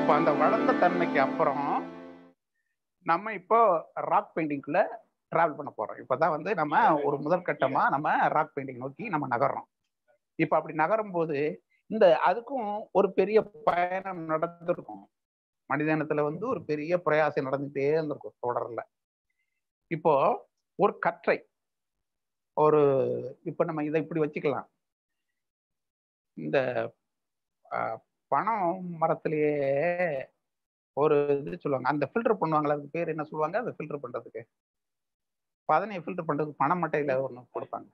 இப்போ அந்த வளர்ந்த தன்மைக்கு அப்புறம் நம்ம இப்போ ராக் பெயிண்டிங்குள்ள டிராவல் பண்ண போறோம் இப்பதான் வந்து நம்ம ஒரு முதல் கட்டமா நம்ம ராக் பெயிண்டிங் நோக்கி நம்ம நகர்றோம் இப்போ அப்படி நகரும் போது இந்த அதுக்கும் ஒரு பெரிய பயணம் நடந்திருக்கும் மனிதனத்துல வந்து ஒரு பெரிய பிரயாசம் நடந்துகிட்டே இருந்திருக்கும் தொடர்ல இப்போ ஒரு கற்றை ஒரு இப்ப நம்ம இதை இப்படி வச்சுக்கலாம் இந்த அஹ், பனம் மரத்திலேயே ஒரு இது சொல்லுவாங்க அந்த ஃபில்டர் பண்ணுவாங்களா அதுக்கு பேர் என்ன சொல்லுவாங்க அதை ஃபில்டர் பண்றதுக்கு பதனையை ஃபில்டர் பண்றதுக்கு பனை மட்டையில ஒண்ணு கொடுப்பாங்க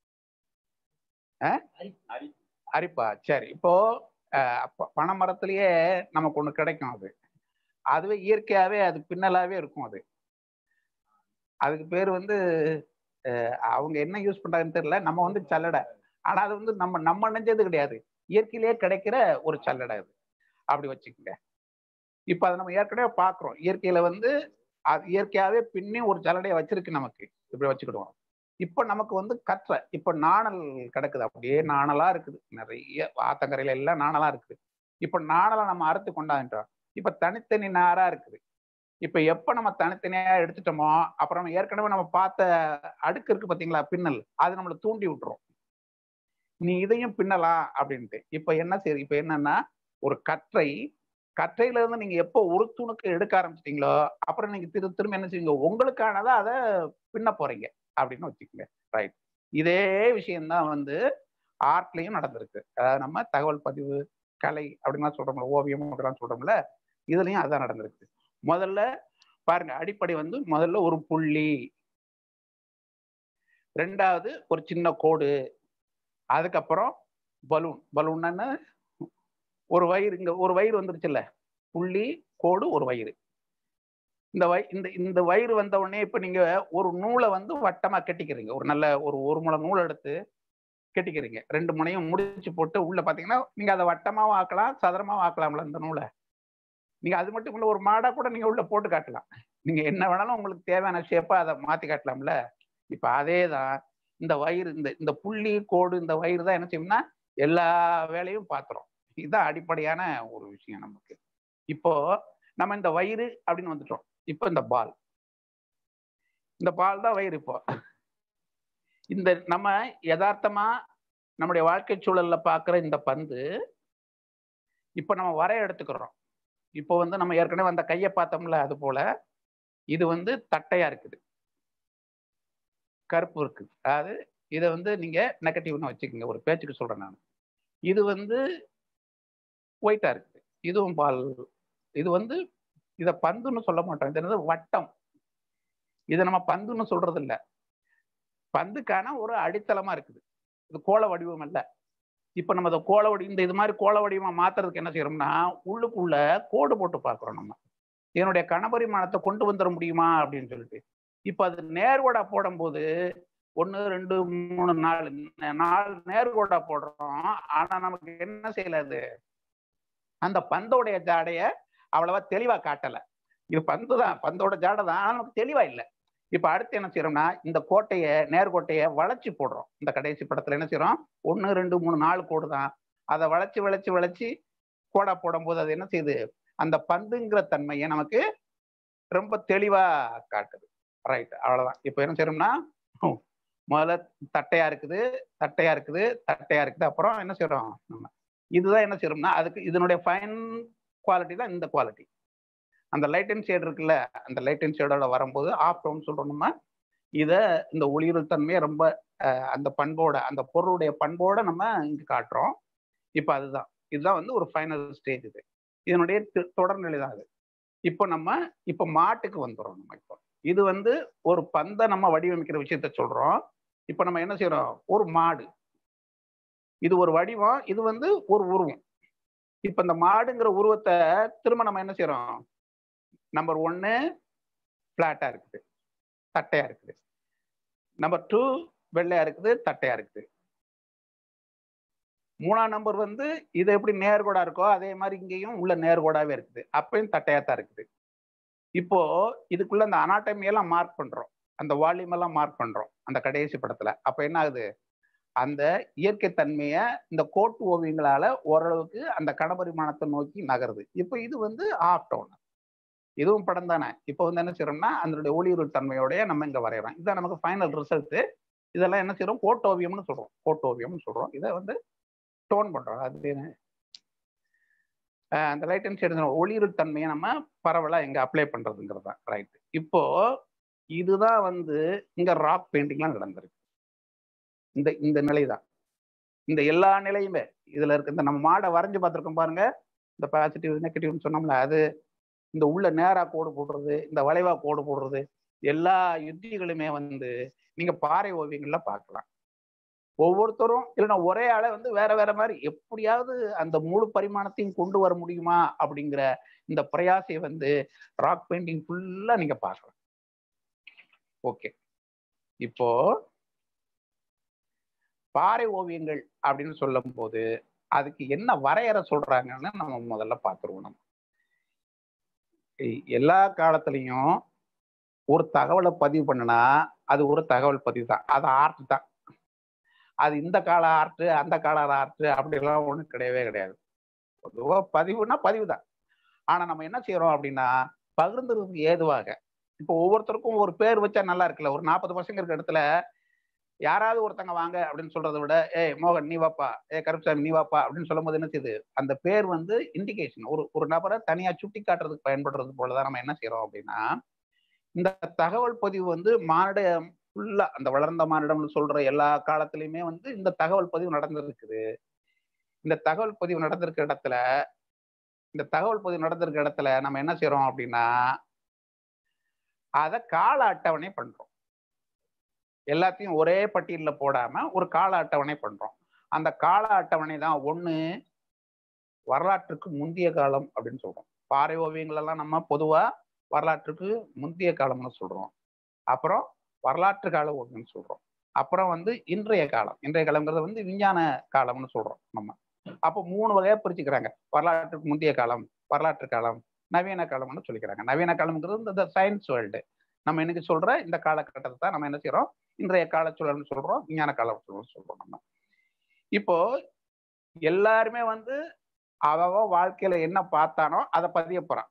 அஹ்? அரிப்பா சரி இப்போ அஹ், ப- பனை மரத்திலேயே நமக்கு ஒண்ணு கிடைக்கும் அது அதுவே இயற்கையாவே அது பின்னலாவே இருக்கும் அது அதுக்கு பேர் வந்து அஹ், அவங்க என்ன யூஸ் பண்றாங்கன்னு தெரியல நம்ம வந்து சல்லடை ஆனா அது வந்து நம்ம நம்ம நினைஞ்சது கிடையாது இயற்கையிலேயே கிடைக்கிற ஒரு சல்லடை அது அப்படி வச்சுக்கோங்க இப்ப அதை நம்ம ஏற்கனவே பாக்குறோம் இயற்கையில வந்து அது இயற்கையாவே பின்னி ஒரு சல்லடையை வச்சிருக்கு நமக்கு இப்படி வச்சுக்கிடுவோம் இப்ப நமக்கு வந்து கற்றை இப்ப நாணல் கிடக்குது அப்படியே நாணலா இருக்குது நிறைய ஆத்தங்கரையில எல்லாம் நாணலா இருக்குது இப்ப நாணலை நம்ம அறுத்து கொண்டாந்துட்டோம் இப்ப தனித்தனி நாரா இருக்குது இப்ப எப்ப நம்ம தனித்தனியா எடுத்துட்டோமோ அப்புறம் நம்ம ஏற்கனவே நம்ம பார்த்த அடுக்கு இருக்கு பாத்தீங்களா பின்னல் அது நம்மளை தூண்டி விட்டுரும் நீ இதையும் பின்னலாம் அப்படின்ட்டு இப்ப என்ன சரி இப்ப என்னன்னா ஒரு கற்றை கற்றையில இருந்து நீங்க எப்போ ஒரு துணுக்கு எடுக்க ஆரம்பிச்சிட்டீங்களோ அப்புறம் நீங்க திரு திரும்ப என்ன செய்வீங்க உங்களுக்கானதை அதை பின்ன போறீங்க அப்படின்னு வச்சுக்கோங்க ரைட் இதே விஷயம்தான் வந்து ஆர்ட்லயும் நடந்திருக்கு அதாவது நம்ம தகவல் பதிவு கலை அப்படின்லாம் சொல்றோம்ல ஓவியம் அப்படிலாம் சொல்றோம்ல இதுலயும் அதான் நடந்திருக்கு முதல்ல பாருங்க அடிப்படை வந்து முதல்ல ஒரு புள்ளி ரெண்டாவது ஒரு சின்ன கோடு அதுக்கப்புறம் பலூன் பலூன்னா ஒரு வயிறு இங்க ஒரு வயிறு வந்துருச்சுல்ல புள்ளி கோடு ஒரு வயிறு இந்த வய இந்த இந்த வயிறு வந்த உடனே இப்ப நீங்க ஒரு நூலை வந்து வட்டமா கட்டிக்கிறீங்க ஒரு நல்ல ஒரு ஒரு முளை நூல் எடுத்து கட்டிக்கிறீங்க ரெண்டு முனையும் முடிச்சு போட்டு உள்ள பாத்தீங்கன்னா நீங்க அதை வட்டமாவும் ஆக்கலாம் சதுரமாவும் ஆக்கலாம்ல இந்த நூலை நீங்க அது மட்டும் இல்ல ஒரு மாடா கூட நீங்க உள்ள போட்டு காட்டலாம் நீங்க என்ன வேணாலும் உங்களுக்கு தேவையான ஷேப்பா அதை மாத்தி காட்டலாம்ல இப்ப அதே தான் இந்த வயிறு இந்த இந்த புள்ளி கோடு இந்த வயிறு தான் என்ன செய்யும்னா எல்லா வேலையும் பாத்துரும் இதுதான் அடிப்படையான ஒரு விஷயம் நமக்கு இப்போ நம்ம இந்த வயிறு அப்படின்னு வந்துட்டோம் இப்போ இந்த பால் இந்த பால் தான் வயிறு இப்போ இந்த நம்ம யதார்த்தமா நம்முடைய வாழ்க்கை சூழல்ல பார்க்குற இந்த பந்து இப்போ நம்ம வரைய எடுத்துக்கிறோம் இப்போ வந்து நம்ம ஏற்கனவே அந்த கையை பார்த்தோம்ல அது போல இது வந்து தட்டையா இருக்குது கருப்பு இருக்கு அதாவது இதை வந்து நீங்க நெகட்டிவ்னு வச்சுக்கோங்க ஒரு பேச்சுக்கு சொல்றேன் நான் இது வந்து ஒயிட்டா இருக்குது இதுவும் பால் இது வந்து இதை பந்துன்னு சொல்ல மாட்டோம் இது என்னது வட்டம் இதை நம்ம பந்துன்னு சொல்றது இல்ல பந்துக்கான ஒரு அடித்தளமா இருக்குது இது கோள வடிவம் அல்ல இப்ப நம்ம இந்த கோள வடி இந்த இது மாதிரி கோள வடிவமா மாத்துறதுக்கு என்ன செய்யறோம்னா உள்ளுக்குள்ள கோடு போட்டு பார்க்கிறோம் நம்ம இதனுடைய கனபரிமாணத்தை கொண்டு வந்துட முடியுமா அப்படின்னு சொல்லிட்டு இப்ப அது நேர்கோடா போடும்போது ஒன்று ரெண்டு மூணு நாலு நாலு நேர்கோடா போடுறோம் ஆனா நமக்கு என்ன செய்யல அது அந்த பந்தோடைய ஜாடைய அவ்வளவா தெளிவா காட்டல இது பந்து தான் பந்தோட ஜாடை தான் ஆனா நமக்கு தெளிவா இல்லை இப்ப அடுத்து என்ன செய்யறோம்னா இந்த கோட்டைய நேர்கோட்டையை வளைச்சு போடுறோம் இந்த கடைசி படத்துல என்ன செய்யறோம் ஒன்று ரெண்டு மூணு நாலு கோடு தான் அதை வளைச்சு வளைச்சு வளைச்சு கோடா போடும்போது அது என்ன செய்யுது அந்த பந்துங்கிற தன்மையை நமக்கு ரொம்ப தெளிவா காட்டுது ரைட் அவ்வளவுதான் இப்போ என்ன செய்யறோம்னா முதல்ல தட்டையா இருக்குது தட்டையா இருக்குது தட்டையா இருக்குது அப்புறம் என்ன செய்யறோம் நம்ம இதுதான் என்ன செய்யறோம்னா அதுக்கு இதனுடைய ஃபைன் குவாலிட்டி தான் இந்த குவாலிட்டி அந்த லைட் அண்ட் ஷேட் இருக்குல்ல அந்த லைட் அண்ட் ஷேடோட வரும்போது ஆஃப் டவுன் சொல்றோம் நம்ம இதை இந்த ஒளிருள் தன்மையை ரொம்ப அஹ், அந்த பண்போட அந்த பொருளுடைய பண்போட நம்ம இங்க காட்டுறோம் இப்போ அதுதான் இதுதான் வந்து ஒரு ஃபைனல் ஸ்டேஜ் இது இதனுடைய தி- தொடர்நிலை தான் அது இப்போ நம்ம இப்போ மாட்டுக்கு வந்துடுறோம் நம்ம இப்போ இது வந்து ஒரு பந்தை நம்ம வடிவமைக்கிற விஷயத்த சொல்றோம் இப்போ நம்ம என்ன செய்யறோம் ஒரு மாடு இது ஒரு வடிவம் இது வந்து ஒரு உருவம் இப்ப இந்த மாடுங்கிற உருவத்தை திரும்ப நம்ம என்ன செய்யறோம் நம்பர் ஒன்னு பிளாட்டா இருக்குது தட்டையா இருக்குது நம்பர் டூ வெள்ளையா இருக்குது தட்டையா இருக்குது மூணாம் நம்பர் வந்து இது எப்படி நேர்கோடா இருக்கோ அதே மாதிரி இங்கேயும் உள்ள நேர்கோடாவே இருக்குது அப்பயும் தட்டையா தான் இருக்குது இப்போ இதுக்குள்ள அந்த anatomy எல்லாம் மார்க் பண்றோம் அந்த வால்யூம் எல்லாம் மார்க் பண்றோம் அந்த கடைசி படத்துல அப்ப என்ன ஆகுது அந்த இயற்கை தன்மையை இந்த கோட்டு ஓவியங்களால ஓரளவுக்கு அந்த கனபரிமாணத்தை நோக்கி நகருது இப்போ இது வந்து ஆஃப் டோன் இதுவும் படம் தானே இப்போ வந்து என்ன செய்யறோம்னா அதனுடைய ஒளியுறல் தன்மையோடய நம்ம இங்க வரைகிறோம் இதுதான் நமக்கு ஃபைனல் ரிசல்ட் இதெல்லாம் என்ன செய்யறோம் கோட்டோவியம்னு சொல்றோம் கோட்டோவியம்னு சொல்றோம் இதை வந்து டோன் பண்றோம் அது அந்த லைட் அண்ட் ஷேடு ஒளியுறல் தன்மையை நம்ம பரவலா எங்க அப்ளை பண்றதுங்கிறது தான் ரைட் இப்போ இதுதான் வந்து இங்க ராக் பெயிண்டிங்லாம் நடந்திருக்கு இந்த இந்த நிலை தான் இந்த எல்லா நிலையுமே இதுல இருக்கு இந்த நம்ம மாடை வரைஞ்சு பார்த்துருக்கோம் பாருங்க இந்த பாசிட்டிவ் நெகட்டிவ்னு சொன்னோம்ல அது இந்த உள்ள நேரா கோடு போடுறது இந்த வளைவா கோடு போடுறது எல்லா யுத்திகளுமே வந்து நீங்க பாறை ஓவியங்கள்ல பார்க்கலாம் ஒவ்வொருத்தரும் இல்லைன்னா ஒரே ஆளை வந்து வேற வேற மாதிரி எப்படியாவது அந்த முழு பரிமாணத்தையும் கொண்டு வர முடியுமா அப்படிங்கிற இந்த பிரயாசை வந்து ராக் பெயிண்டிங் ஃபுல்லா நீங்க பார்க்கலாம் ஓகே இப்போ பாறை ஓவியங்கள் அப்படின்னு சொல்லும் போது அதுக்கு என்ன வரையறை சொல்றாங்கன்னு நம்ம முதல்ல பார்த்துருவோம் நம்ம எல்லா காலத்துலயும் ஒரு தகவலை பதிவு பண்ணுனா அது ஒரு தகவல் பதிவு தான் அது ஆர்ட் தான் அது இந்த கால ஆர்ட் அந்த கால ஆர்ட் அப்படிலாம் ஒன்றும் கிடையவே கிடையாது பொதுவாக பதிவுனா பதிவு தான் ஆனா நம்ம என்ன செய்யறோம் அப்படின்னா பகிர்ந்துறதுக்கு ஏதுவாக இப்போ ஒவ்வொருத்தருக்கும் ஒரு பேர் வச்சா நல்லா இருக்குல்ல ஒரு நாற்பது பசங்க இருக்க இடத்துல யாராவது ஒருத்தங்க வாங்க அப்படின்னு சொல்றதை விட ஏ மோகன் நீ வாப்பா ஏ கருப்சாமி நீ வாப்பா அப்படின்னு சொல்லும் போது என்ன செய்யுது அந்த பேர் வந்து இண்டிகேஷன் ஒரு ஒரு நபரை தனியா சுட்டி காட்டுறதுக்கு பயன்படுறது போலதான் நம்ம என்ன செய்யறோம் அப்படின்னா இந்த தகவல் பதிவு வந்து மானிட ஃபுல்லா அந்த வளர்ந்த மானிடம்னு சொல்ற எல்லா காலத்திலயுமே வந்து இந்த தகவல் பதிவு நடந்திருக்குது இந்த தகவல் பதிவு நடந்திருக்க இடத்துல இந்த தகவல் பதிவு நடந்திருக்க இடத்துல நம்ம என்ன செய்யறோம் அப்படின்னா அதை கால அட்டவணை பண்றோம் எல்லாத்தையும் ஒரே பட்டியலில் போடாம ஒரு கால அட்டவணை பண்றோம் அந்த கால அட்டவணை தான் ஒண்ணு வரலாற்றுக்கு முந்தைய காலம் அப்படின்னு சொல்றோம் பாறை ஓவியங்கள் எல்லாம் நம்ம பொதுவா வரலாற்றுக்கு முந்தைய காலம்னு சொல்றோம் அப்புறம் வரலாற்று கால ஓவியம்னு சொல்றோம் அப்புறம் வந்து இன்றைய காலம் இன்றைய காலம்ங்கிறது வந்து விஞ்ஞான காலம்னு சொல்றோம் நம்ம அப்போ மூணு வகையா பிரிச்சுக்கிறாங்க வரலாற்றுக்கு முந்தைய காலம் வரலாற்று காலம் நவீன காலம்னு சொல்லிக்கிறாங்க நவீன காலம்ங்கிறது இந்த சயின்ஸ் வேர்ல்டு நம்ம இன்னைக்கு சொல்ற இந்த காலகட்டத்தை தான் நம்ம என்ன செய்யறோம் இன்றைய காலச்சூழல்னு சொல்றோம் விஞ்ஞான காலச்சூழல் சொல்றோம் நம்ம இப்போ எல்லாருமே வந்து அவ வாழ்க்கையில என்ன பார்த்தானோ அதை பதிய போறான்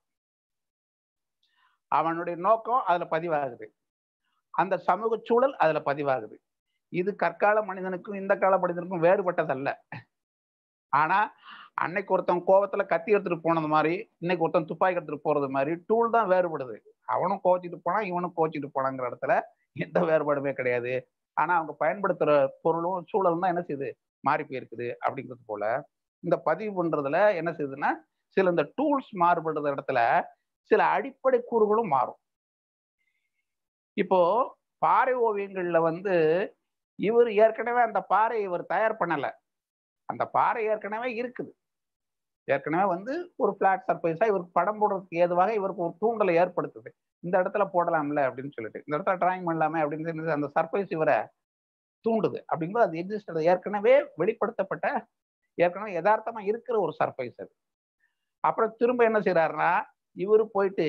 அவனுடைய நோக்கம் அதுல பதிவாகுது அந்த சமூக சூழல் அதுல பதிவாகுது இது கற்கால மனிதனுக்கும் இந்த கால மனிதனுக்கும் வேறுபட்டதல்ல ஆனா அன்னைக்கு ஒருத்தன் கோவத்துல கத்தி எடுத்துட்டு போனது மாதிரி இன்னைக்கு ஒருத்தன் துப்பாக்கி எடுத்துட்டு போறது மாதிரி டூல் தான் வேறுபடுது அவனும் கோச்சிட்டு போனான் இவனும் கோச்சிட்டு போனாங்கிற இடத்துல எந்த வேறுபாடுமே கிடையாது ஆனா அவங்க பயன்படுத்துற பொருளும் சூழலும் தான் என்ன செய்யுது மாறி போயிருக்குது அப்படிங்கிறது போல இந்த பதிவு பண்றதுல என்ன செய்யுதுன்னா சில இந்த டூல்ஸ் மாறுபடுற இடத்துல சில அடிப்படை கூறுகளும் மாறும் இப்போ பாறை ஓவியங்கள்ல வந்து இவர் ஏற்கனவே அந்த பாறை இவர் தயார் பண்ணல அந்த பாறை ஏற்கனவே இருக்குது ஏற்கனவே வந்து ஒரு பிளாட் சர்ஃபேஸா இவருக்கு படம் போடுறதுக்கு ஏதுவாக இவருக்கு ஒரு தூண்டலை ஏற்படுத்துது இந்த இடத்துல போடலாம்ல அப்படின்னு சொல்லிட்டு இந்த இடத்துல டிராயிங் பண்ணலாமே அப்படின்னு சொல்லி அந்த சர்ஃபேஸ் இவரை தூண்டுது அப்படிங்கும்போது அது எக்ஸிஸ்ட் அது ஏற்கனவே வெளிப்படுத்தப்பட்ட ஏற்கனவே யதார்த்தமா இருக்கிற ஒரு சர்ஃபேஸ் அது அப்புறம் திரும்ப என்ன செய்யறாருன்னா இவரு போயிட்டு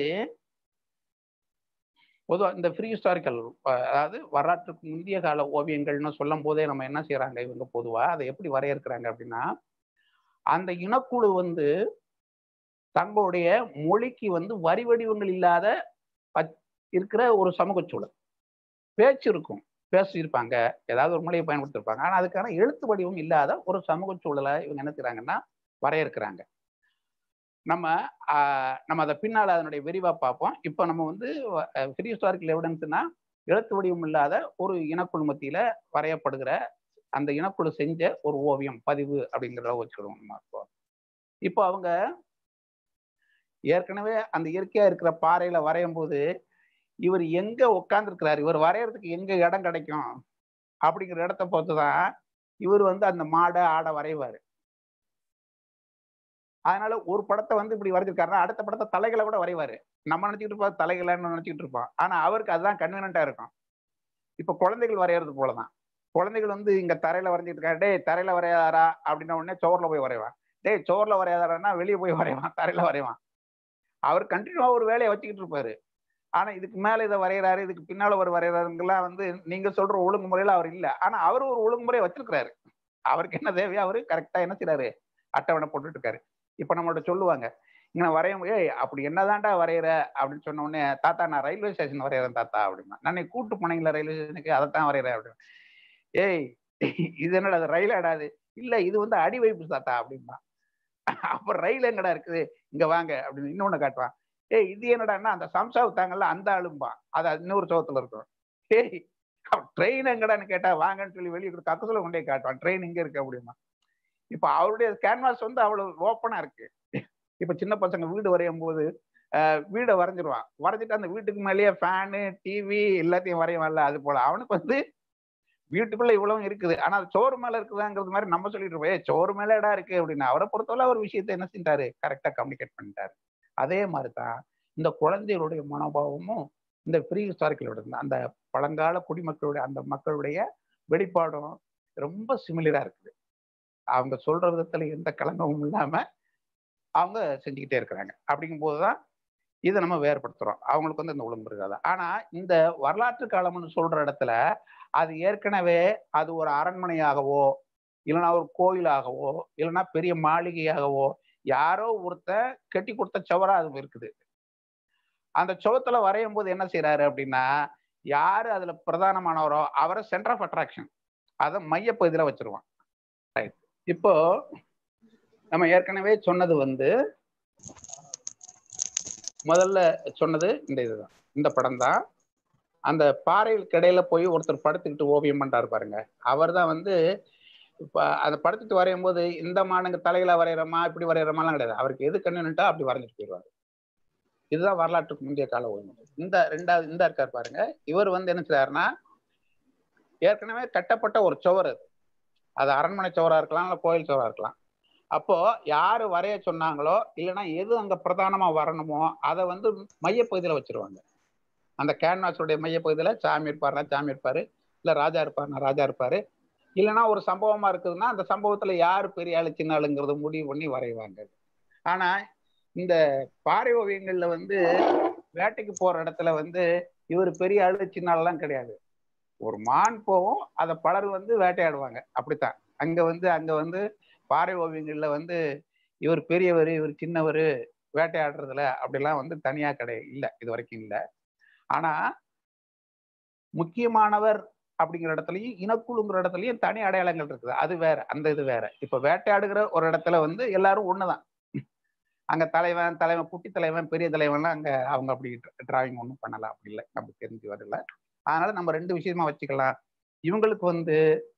பொதுவாக இந்த ஃப்ரீ ஹிஸ்டாரிக்கல் அதாவது வரலாற்றுக்கு முந்தைய கால ஓவியங்கள்னு சொல்லும் போதே நம்ம என்ன செய்யறாங்க இவங்க பொதுவாக அதை எப்படி வரையறுக்கிறாங்க அப்படின்னா அந்த இனக்குழு வந்து தங்களுடைய மொழிக்கு வந்து வரி வடிவங்கள் இல்லாத இருக்கிற ஒரு சமூக சூழல் பேச்சு இருக்கும் பேசியிருப்பாங்க ஏதாவது ஒரு மொழியை பயன்படுத்திருப்பாங்க ஆனால் அதுக்கான எழுத்து வடிவம் இல்லாத ஒரு சமூக சூழலை இவங்க என்ன செய்றாங்கன்னா வரையறுக்கிறாங்க நம்ம நம்ம அதை பின்னால் அதனுடைய விரிவாக பார்ப்போம் இப்போ நம்ம வந்து ஃப்ரீ ஹிஸ்டாரிக்கல் எவிடன்ஸ்னா எழுத்து வடிவம் இல்லாத ஒரு இனக்குழு மத்தியில வரையப்படுகிற அந்த இனக்குழு செஞ்ச ஒரு ஓவியம் பதிவு அப்படிங்கிறத வச்சுக்கிடுவோம் நம்ம இப்போ அவங்க ஏற்கனவே அந்த இயற்கையா இருக்கிற பாறையில வரையும் போது இவர் எங்க உட்காந்துருக்கிறாரு இவர் வரையறதுக்கு எங்க இடம் கிடைக்கும் அப்படிங்கிற இடத்த பொறுத்து தான் இவர் வந்து அந்த மாடை ஆடை வரைவாரு அதனால ஒரு படத்தை வந்து இப்படி வரைஞ்சிருக்காருன்னா அடுத்த படத்தை தலைகளை கூட வரைவாரு நம்ம நினைச்சிட்டு இருப்போம் தலைகளைன்னு நினைச்சிட்டு இருப்போம் ஆனா அவருக்கு அதுதான் கன்வீனியன்டா இருக்கும் இப்ப குழந்தைகள் வரைகிறது போலதான் குழந்தைகள் வந்து இங்க தரையில வரைஞ்சிட்டு இருக்காரு டேய் தரையில வரையாதாரா அப்படின்ன உடனே சோர்ல போய் வரைவான் டேய் சோர்ல வரையாதாரான்னா வெளியே போய் வரைவான் தரையில வரைவான் அவர் கண்டினியூவா ஒரு வேலையை வச்சுக்கிட்டு இருப்பாரு ஆனா இதுக்கு மேல இதை வரைகிறாரு இதுக்கு பின்னால ஒரு வரைகிறாருங்கெல்லாம் வந்து நீங்க சொல்ற ஒழுங்குமுறையில அவர் இல்லை ஆனா அவர் ஒரு ஒழுங்குமுறையை வச்சிருக்கிறாரு அவருக்கு என்ன தேவையோ அவரு கரெக்டா என்ன செய்யறாரு அட்டவணை போட்டுட்டு இருக்காரு இப்ப நம்மள்ட்ட சொல்லுவாங்க இங்க வரையும் ஏய் அப்படி என்னதான்டா வரைகிற அப்படின்னு சொன்ன உடனே தாத்தா நான் ரயில்வே ஸ்டேஷன் வரைகிறேன் தாத்தா அப்படின்னா நான் கூட்டு போனீங்களா ரயில்வே ஸ்டேஷனுக்கு அதைத்தான் வரைகிறேன் அப்படின்னு ஏய் இது என்னடா அது ரயில் ஆடாது இல்ல இது வந்து அடி வைப்பு தாத்தா அப்படின்னா அப்ப ரயில் எங்கடா இருக்குது இங்க வாங்க அப்படின்னு இன்னொன்னு காட்டுவான் ஏய் இது என்னடான்னா அந்த சம்சா வித்தாங்கல்ல அந்த ஆளும்பா அது இன்னொரு சோகத்துல இருக்கும் ஏய் ட்ரெயின் எங்கடான்னு கேட்டா வாங்கன்னு சொல்லி வெளியே கக்கசுல கொண்டே காட்டுவான் ட்ரெயின் இங்க இருக்கு அப்படிமா இப்ப அவருடைய கேன்வாஸ் வந்து அவ்வளவு ஓப்பனா இருக்கு இப்ப சின்ன பசங்க வீடு வரையும் போது வீடை வரைஞ்சிருவான் வரைஞ்சிட்டு அந்த வீட்டுக்கு மேலேயே ஃபேனு டிவி எல்லாத்தையும் வரையுவான்ல அது போல அவனுக்கு வந்து வீட்டுக்குள்ள இவ்வளவு இருக்குது ஆனா அது சோறு மேல இருக்குதாங்கிறது மாதிரி நம்ம சொல்லிட்டு இருப்போம் சோறு மேல இடம் இருக்கு அப்படின்னு அவரை பொறுத்தவரை ஒரு விஷயத்த என்ன செஞ்சாரு கரெக்டா கம்யூனிகேட் பண்ணிட்டாரு அதே மாதிரிதான் இந்த குழந்தைகளுடைய மனோபாவமும் இந்த ப்ரீ ஹிஸ்டாரிக்கலோட அந்த பழங்கால குடிமக்களுடைய அந்த மக்களுடைய வெளிப்பாடும் ரொம்ப சிமிலரா இருக்குது அவங்க சொல்ற விதத்துல எந்த கலங்கமும் இல்லாம அவங்க செஞ்சுக்கிட்டே இருக்கிறாங்க அப்படிங்கும் போதுதான் இதை நம்ம வேறுபடுத்துறோம் அவங்களுக்கு வந்து இந்த ஒழுங்கு இருக்காது ஆனா இந்த வரலாற்று காலம்னு சொல்ற இடத்துல அது ஏற்கனவே அது ஒரு அரண்மனையாகவோ இல்லைன்னா ஒரு கோயிலாகவோ இல்லைன்னா பெரிய மாளிகையாகவோ யாரோ ஒருத்தன் கட்டி கொடுத்த சுவரா அது இருக்குது அந்த சுவத்துல வரையும் போது என்ன செய்யறாரு அப்படின்னா யாரு அதுல பிரதானமானவரோ அவரை சென்டர் ஆஃப் அட்ராக்ஷன் அதை மையப்பகுதியில வச்சிருவான் ரைட் இப்போ நம்ம ஏற்கனவே சொன்னது வந்து முதல்ல சொன்னது இந்த இதுதான் இந்த படம் தான் அந்த பாறைகளுக்கு இடையில போய் ஒருத்தர் படுத்துக்கிட்டு ஓவியம் பண்றாரு பாருங்க அவர் தான் வந்து இப்போ அதை படுத்துட்டு வரையும் போது இந்த மானுங்க தலையில வரைகிறோமா இப்படி வரைகிறோமாலாம் கிடையாது அவருக்கு எது கண்ணுன்ட்டா அப்படி வரைஞ்சிட்டு போயிடுவாரு இதுதான் வரலாற்றுக்கு முந்தைய கால ஒழுங்கு இந்த ரெண்டாவது இந்த இருக்கார் பாருங்க இவர் வந்து என்ன செய்றாருன்னா ஏற்கனவே கட்டப்பட்ட ஒரு சுவர் அது அது அரண்மனை சுவரா இருக்கலாம் இல்லை கோயில் சுவரா இருக்கலாம் அப்போ யாரு வரைய சொன்னாங்களோ இல்லைன்னா எது அங்க பிரதானமா வரணுமோ அதை வந்து மையப்பகுதியில வச்சிருவாங்க அந்த கேன்வாஸுடைய மையப்பகுதியில சாமி இருப்பாருனா சாமி இருப்பாரு இல்ல ராஜா இருப்பாருனா ராஜா இருப்பாரு இல்லைன்னா ஒரு சம்பவமா இருக்குதுன்னா அந்த சம்பவத்துல யாரு பெரிய ஆளு சின்ன ஆளுங்கிறத முடிவு பண்ணி வரைவாங்க ஆனா இந்த பாறை ஓவியங்கள்ல வந்து வேட்டைக்கு போற இடத்துல வந்து இவர் பெரிய ஆளு சின்ன ஆளுலாம் கிடையாது ஒரு மான் போவும் அதை பலர் வந்து வேட்டையாடுவாங்க அப்படித்தான் அங்க வந்து அங்க வந்து பாறை ஓவியங்கள்ல வந்து இவர் பெரியவர் இவர் சின்னவர் வேட்டையாடுறதுல அப்படிலாம் வந்து தனியா கிடையாது இல்லை இது வரைக்கும் இல்லை ஆனா முக்கியமானவர் அப்படிங்கிற இடத்துலயும் இனக்குழுங்கிற இடத்துலயும் தனி அடையாளங்கள் இருக்குது அது வேற அந்த இது வேற இப்ப வேட்டையாடுகிற ஒரு இடத்துல வந்து எல்லாரும் ஒண்ணுதான் அங்க தலைவன் தலைவன் குட்டி தலைவன் பெரிய தலைவன்லாம் அங்க அவங்க அப்படி டிராயிங் ஒன்றும் பண்ணல அப்படி இல்லை நமக்கு தெரிஞ்சு வரல அதனால நம்ம ரெண்டு விஷயமா வச்சுக்கலாம் இவங்களுக்கு வந்து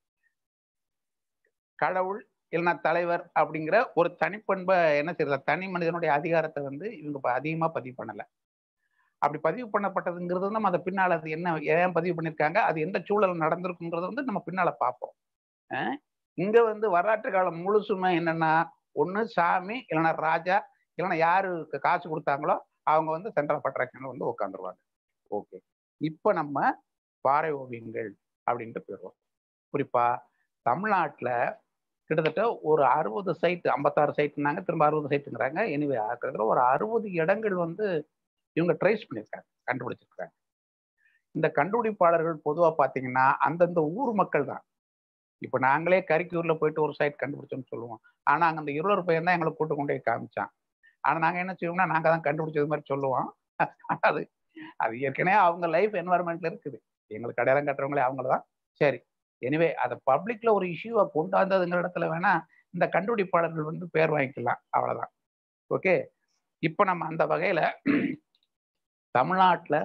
கடவுள் இல்லைன்னா தலைவர் அப்படிங்கிற ஒரு தனிப்பண்பை என்ன செய்யறது தனி மனிதனுடைய அதிகாரத்தை வந்து இவங்க அதிகமா பதிவு பண்ணல அப்படி பதிவு பண்ணப்பட்டதுங்கிறது நம்ம அதை பின்னால் அது என்ன ஏன் பதிவு பண்ணியிருக்காங்க அது எந்த சூழல் நடந்திருக்குங்கிறத வந்து நம்ம பின்னால பார்ப்போம் இங்க வந்து வரலாற்று காலம் முழுசுமே என்னன்னா ஒண்ணு சாமி இல்லைன்னா ராஜா இல்லைன்னா யாருக்கு காசு கொடுத்தாங்களோ அவங்க வந்து சென்ட்ரல் ஆஃப் அட்ராக்ஷன்ல வந்து உட்காந்துருவாங்க ஓகே இப்போ நம்ம பாறை ஓவியங்கள் அப்படின்ட்டு போயிடுவோம் குறிப்பா தமிழ்நாட்டில் கிட்டத்தட்ட ஒரு அறுபது சைட்டு ஐம்பத்தாறு சைட்டுனாங்க திரும்ப அறுபது சைட்டுங்கிறாங்க எனிவே கிட்டத்தட்ட ஒரு அறுபது இடங்கள் வந்து இவங்க ட்ரேஸ் பண்ணியிருக்காங்க கண்டுபிடிச்சிருக்காங்க இந்த கண்டுபிடிப்பாளர்கள் பொதுவாக பார்த்தீங்கன்னா அந்தந்த ஊர் மக்கள் தான் இப்போ நாங்களே கரிக்கூரில் போயிட்டு ஒரு சைட் கண்டுபிடிச்சோம்னு சொல்லுவோம் ஆனால் அங்கே அந்த இருளர் பையன் தான் எங்களை கூட்டு கொண்டு போய் காமிச்சான் ஆனால் நாங்கள் என்ன செய்வோம்னா நாங்கள் தான் கண்டுபிடிச்சது மாதிரி சொல்லுவோம் அது அது ஏற்கனவே அவங்க லைஃப் என்வரன்மெண்ட்ல இருக்குது எங்களுக்கு அடையாளம் கட்டுறவங்களே அவங்கள தான் சரி எனிவே அதை பப்ளிக்ல ஒரு இஷ்யூவை கொண்டாந்ததுங்கிற இடத்துல வேணா இந்த கண்டுபிடிப்பாளர்கள் வந்து பேர் வாங்கிக்கலாம் அவ்வளவுதான் ஓகே இப்போ நம்ம அந்த வகையில தமிழ்நாட்டில்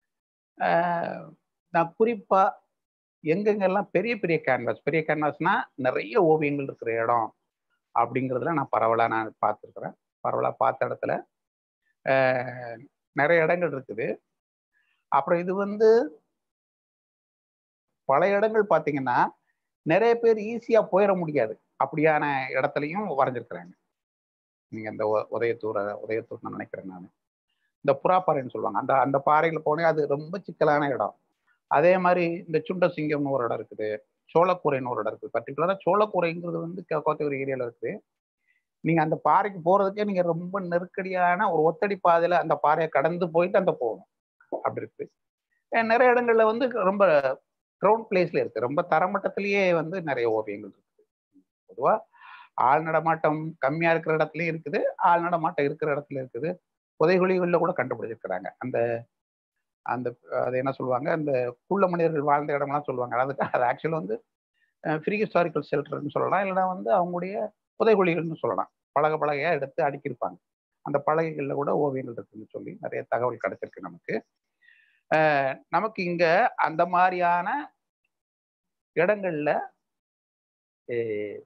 நான் குறிப்பா எங்கெங்கெல்லாம் பெரிய பெரிய கேன்வாஸ் பெரிய கேன்வாஸ்னா நிறைய ஓவியங்கள் இருக்கிற இடம் அப்படிங்கிறதுல நான் பரவலாக நான் பார்த்துருக்குறேன் பரவலாக பார்த்த இடத்துல நிறைய இடங்கள் இருக்குது அப்புறம் இது வந்து பல இடங்கள் பார்த்தீங்கன்னா நிறைய பேர் ஈஸியாக போயிட முடியாது அப்படியான இடத்துலையும் வரைஞ்சிருக்கிறாங்க நீங்கள் இந்த உதயத்தூர் உதயத்தூர் நான் நினைக்கிறேன் நான் இந்த புறாப்பாறைன்னு சொல்லுவாங்க அந்த அந்த பாறையில் போனே அது ரொம்ப சிக்கலான இடம் அதே மாதிரி இந்த சுண்டசிங்கம்னு ஒரு இடம் இருக்குது சோளக்கூரைன்னு ஒரு இடம் இருக்குது பர்டிகுலராக சோளக்கூரைங்கிறது வந்து கோத்தகிரி ஏரியாவில் இருக்குது நீங்கள் அந்த பாறைக்கு போகிறதுக்கே நீங்கள் ரொம்ப நெருக்கடியான ஒரு ஒத்தடி பாதையில் அந்த பாறையை கடந்து போயிட்டு அந்த போகணும் அப்படி இருக்குது அஹ் நிறைய இடங்கள்ல வந்து ரொம்ப கிரவுண்ட் பிளேஸ்ல இருக்கு ரொம்ப தரமட்டத்திலேயே வந்து நிறைய ஓவியங்கள் இருக்குது பொதுவா ஆள் நடமாட்டம் கம்மியா இருக்கிற இடத்துலயும் இருக்குது ஆள் நடமாட்டம் இருக்கிற இடத்துல இருக்குது புதைகுழிகளில் கூட கண்டுபிடிச்சிருக்கிறாங்க அந்த அந்த அது என்ன சொல்லுவாங்க அந்த குள்ள மனிதர்கள் வாழ்ந்த இடம்லாம் சொல்லுவாங்க அது அது ஆக்சுவலாக வந்து ஃப்ரீ ஹிஸ்டாரிக்கல் ஷெல்டர்னு சொல்லலாம் இல்லைன்னா வந்து அவங்களுடைய புதைகுழிகள்னு சொல்லலாம் பலகை பலகையா எடுத்து அடுக்கியிருப்பாங்க அந்த பலகைகளில் கூட ஓவியங்கள் இருக்குன்னு சொல்லி நிறைய தகவல் கிடைச்சிருக்கு நமக்கு அஹ் நமக்கு இங்க அந்த மாதிரியான இடங்கள்ல அஹ்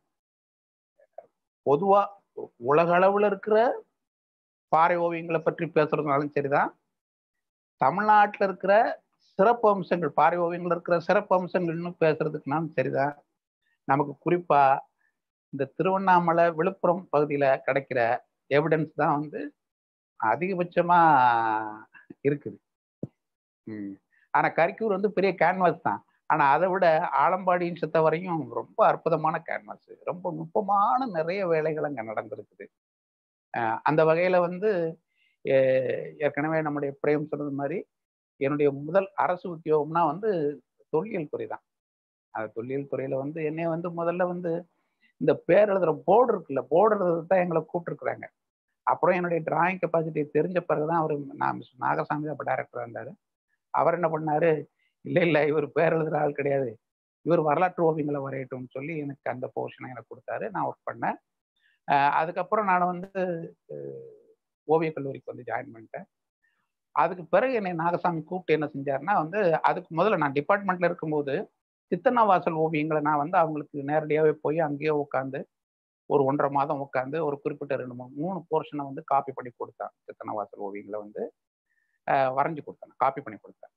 பொதுவா உலக அளவுல இருக்கிற பாறை ஓவியங்களை பற்றி பேசுறதுனாலும் சரிதான் தமிழ்நாட்டில் இருக்கிற சிறப்பு அம்சங்கள் பாறை ஓவியங்கள் இருக்கிற சிறப்பு அம்சங்கள்னு பேசுறதுக்குனாலும் சரிதான் நமக்கு குறிப்பா இந்த திருவண்ணாமலை விழுப்புரம் பகுதியில கிடைக்கிற எவிடன்ஸ் தான் வந்து அதிகபட்சமா இருக்குது ம். ஆனா கரிக்கூர் வந்து பெரிய கேன்வாஸ் தான் ஆனா அதை விட ஆலம்பாடியின் சித்த வரையும் ரொம்ப அற்புதமான கேன்வாஸ் ரொம்ப நுட்பமான நிறைய வேலைகள் அங்க நடந்திருக்குது அஹ் அந்த வகையில வந்து அஹ் ஏற்கனவே நம்முடைய பிரேம் சொன்னது மாதிரி என்னுடைய முதல் அரசு உத்தியோகம்னா வந்து தொல்லியல் துறை தான் அந்த தொல்லியல் துறையில வந்து என்னைய வந்து முதல்ல வந்து இந்த பேர் எழுதுற போர்டு இருக்குல்ல போர்டு எழுதுறது தான் எங்களை கூப்பிட்டுருக்குறாங்க அப்புறம் என்னுடைய டிராயிங் கெப்பாசிட்டி தெரிஞ்ச பிறகுதான் அவர் நான் மிஸ் நாகசாமி தான் அப்போ டைரக்டர் இருந்தாரு அவர் என்ன பண்ணாரு இல்லை இல்லை இவர் பேர் எழுதுற ஆள் கிடையாது இவர் வரலாற்று ஓவியங்களை வரையட்டும்னு சொல்லி எனக்கு அந்த போர்ஷனை எனக்கு கொடுத்தாரு நான் ஒர்க் பண்ணேன் அஹ் அதுக்கப்புறம் நான் வந்து அஹ் ஓவியக் கல்லூரிக்கு வந்து ஜாயின் பண்ணிட்டேன் அதுக்கு பிறகு என்னை நாகசாமி கூப்பிட்டு என்ன செஞ்சாருன்னா வந்து அதுக்கு முதல்ல நான் டிபார்ட்மெண்ட்ல இருக்கும்போது சித்தன்னவாசல் ஓவியங்களை நான் வந்து அவங்களுக்கு நேரடியாகவே போய் அங்கேயே உட்காந்து ஒரு ஒன்றரை மாதம் உட்காந்து ஒரு குறிப்பிட்ட ரெண்டு மூணு மூணு போர்ஷனை வந்து காப்பி பண்ணி கொடுத்தேன் சித்தன்னவாசல் ஓவியங்களை வந்து அஹ் வரைஞ்சு கொடுத்தேன் காப்பி பண்ணி கொடுத்தேன்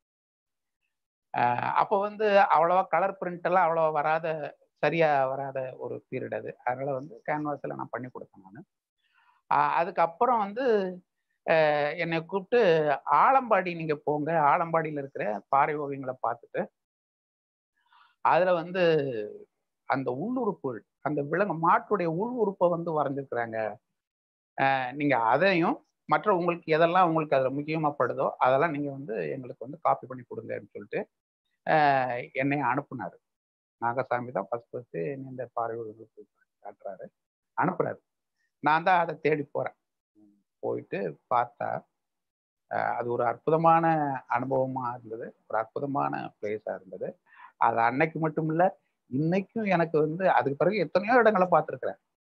அஹ் அப்போ வந்து அவ்வளவா கலர் பிரிண்ட் எல்லாம் அவ்வளவா வராத சரியா வராத ஒரு பீரியட் அது அதனால வந்து கேன்வாஸில் நான் பண்ணி கொடுத்தேன் நான் அதுக்கப்புறம் வந்து அஹ் என்னை கூப்பிட்டு ஆலம்பாடி நீங்க போங்க ஆலம்பாடியில் இருக்கிற பாறை ஓவியங்களை பார்த்துட்டு அதுல வந்து அந்த உள்ளுறுப்புகள் அந்த விலங்கு மாட்டுடைய உள் உறுப்பை வந்து வரைஞ்சிருக்கிறாங்க அஹ் நீங்க அதையும் மற்ற உங்களுக்கு எதெல்லாம் உங்களுக்கு அதில் முக்கியமாகப்படுதோ அதெல்லாம் நீங்கள் வந்து எங்களுக்கு வந்து காப்பி பண்ணி கொடுங்கன்னு சொல்லிட்டு அஹ் என்னை அனுப்புனாரு நாகசாமி தான் ஃபர்ஸ்ட் ஃபர்ஸ்ட் இந்த பார்வையோடு காட்டுறாரு அனுப்புறாரு நான் தான் அதை தேடி போகிறேன் போயிட்டு பார்த்தா அஹ் அது ஒரு அற்புதமான அனுபவமாக இருந்தது ஒரு அற்புதமான பிளேஸாக இருந்தது அது அன்னைக்கு மட்டும் இல்லை இன்னைக்கும் எனக்கு வந்து அதுக்கு பிறகு எத்தனையோ இடங்களை பார்த்துருக்குறேன்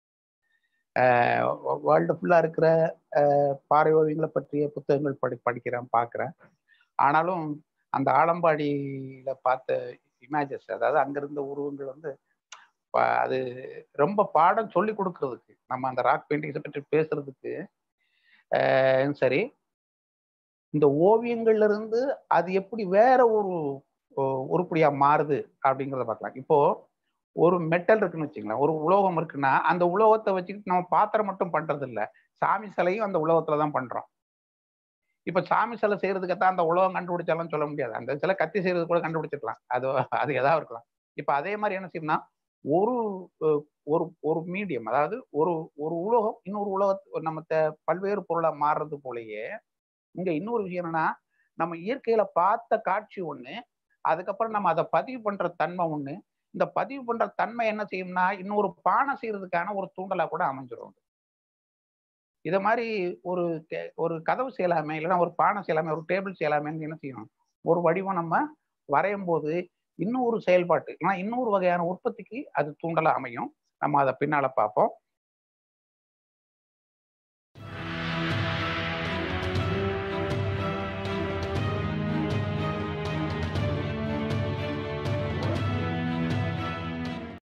வேர்ல்டு ஃபுல்லாக இருக்கிற பாறை ஓவியங்களை பற்றிய புத்தகங்கள் படி படிக்கிறேன் பார்க்குறேன் ஆனாலும் அந்த ஆலம்பாடியில் பார்த்த இமேஜஸ் அதாவது அங்கிருந்த உருவங்கள் வந்து அது ரொம்ப பாடம் சொல்லி கொடுக்கறதுக்கு நம்ம அந்த ராக் பெயிண்டிங்ஸை பற்றி பேசுறதுக்கு சரி இந்த ஓவியங்கள்ல இருந்து அது எப்படி வேற ஒரு உருப்படியா மாறுது அப்படிங்கிறத பார்க்கலாம் இப்போ ஒரு மெட்டல் இருக்குன்னு வச்சுங்களேன் ஒரு உலோகம் இருக்குன்னா அந்த உலோகத்தை வச்சுக்கிட்டு நம்ம பாத்திரம் மட்டும் பண்றது இல்லை சாமி சிலையும் அந்த உலோகத்துல தான் பண்றோம் இப்ப சாமி சிலை செய்யறதுக்கு தான் அந்த உலகம் கண்டுபிடிச்சாலும் சொல்ல முடியாது அந்த சிலை கத்தி செய்யறது கூட கண்டுபிடிச்சிக்கலாம் அது அது எதாவது இருக்கலாம் இப்ப அதே மாதிரி என்ன செய்யணும்னா ஒரு ஒரு ஒரு மீடியம் அதாவது ஒரு ஒரு உலோகம் இன்னொரு உலக நம்ம பல்வேறு பொருளா மாறுறது போலயே இங்க இன்னொரு விஷயம் என்னன்னா நம்ம இயற்கையில பார்த்த காட்சி ஒண்ணு அதுக்கப்புறம் நம்ம அதை பதிவு பண்ற தன்மை ஒண்ணு இந்த பதிவு பண்ற தன்மை என்ன செய்யும்னா இன்னொரு பானை செய்யறதுக்கான ஒரு தூண்டலா கூட அமைஞ்சிரும் இதை மாதிரி ஒரு ஒரு கதவு செய்யலாமே இல்லைன்னா ஒரு பானை செய்யலாமே ஒரு டேபிள் செய்யலாமேன்னு என்ன செய்யணும் ஒரு வடிவம் நம்ம வரையும் போது இன்னொரு செயல்பாட்டு ஏன்னா இன்னொரு வகையான உற்பத்திக்கு அது தூண்டலா அமையும் நம்ம அதை பின்னால பார்ப்போம்